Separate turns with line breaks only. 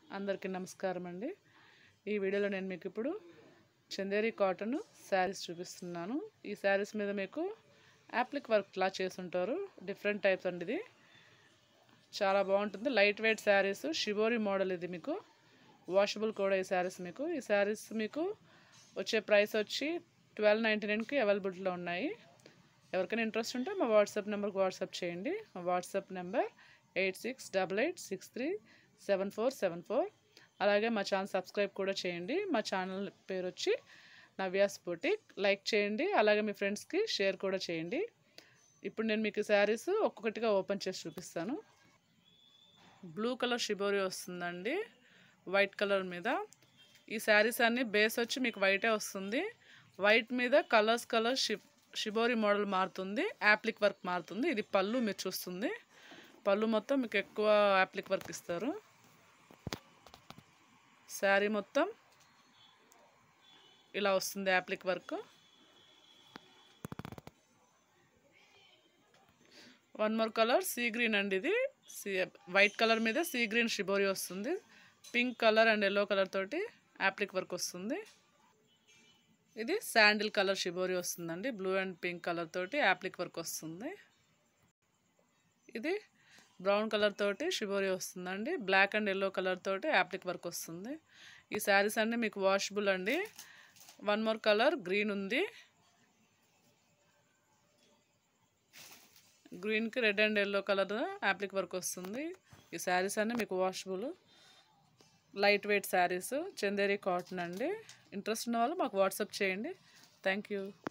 అందరికీ నమస్కారం అండి ఈ వీడియోలో నేను మీకు ఇప్పుడు చందేరి కాటన్ శారీస్ చూపిస్తున్నాను ఈ శారీస్ మీద మీకు యాప్లిక్ వర్క్ లా చేసుంటారు డిఫరెంట్ టైప్స్ అండి ఇది చాలా బాగుంటుంది light weight saris shibori model ఇది మీకు వాషబుల్ కూడా ఈ శారీస్ మీకు ఈ శారీస్ మీకు వచ్చే ప్రైస్ వచ్చి ట్వెల్వ్ నైంటీ నైన్కి అవైలబిలిటీలో ఉన్నాయి ఎవరికైనా ఇంట్రెస్ట్ ఉంటే మా వాట్సాప్ నెంబర్కి వాట్సాప్ చేయండి మా WhatsApp number eight six double eight six three seven four seven four అలాగే మా ఛానల్ సబ్స్క్రైబ్ కూడా చేయండి మా ఛానల్ పేరు వచ్చి నవ్యాస్ బొటిక్ లైక్ చేయండి అలాగే మీ ఫ్రెండ్స్కి షేర్ కూడా చేయండి ఇప్పుడు నేను మీకు శారీస్ ఒక్కొక్కటిగా ఓపెన్ చేసి చూపిస్తాను బ్లూ కలర్ షిబోరి వస్తుందండి వైట్ కలర్ మీద ఈ శారీస్ అన్ని బేస్ వచ్చి మీకు వైటే వస్తుంది వైట్ మీద కలర్స్ కలర్ షి షిబోరి మోడల్ మారుతుంది యాప్లిక్ వర్క్ మారుతుంది ఇది పళ్ళు మీరు చూస్తుంది పళ్ళు మొత్తం మీకు ఎక్కువ యాప్లిక్ వర్క్ ఇస్తారు శారీ మొత్తం ఇలా వస్తుంది applique work one more colour sea green అండి ఇది సీ వైట్ కలర్ మీద సీ గ్రీన్ షిబోరి వస్తుంది pink colour and yellow colour తోటి యాప్లిక్ వర్క్ వస్తుంది ఇది శాండిల్ కలర్ షిబోరి వస్తుందండి బ్లూ అండ్ పింక్ కలర్ తోటి యాప్లిక్ వర్క్ వస్తుంది ఇది బ్రౌన్ కలర్ తోటి షిబోరి వస్తుందండి బ్లాక్ అండ్ ఎల్లో కలర్ తోటి యాప్లిక్ వర్క్ వస్తుంది ఈ శారీస్ అన్నీ మీకు వాషబుల్ అండి వన్ మోర్ కలర్ గ్రీన్ ఉంది గ్రీన్కి red and yellow colour applique work వస్తుంది ఈ శారీస్ అన్నీ మీకు washable light weight saris Chanderi cotton అండి ఇంట్రెస్ట్ ఉన్న వాళ్ళు మాకు వాట్సాప్ చేయండి థ్యాంక్ యూ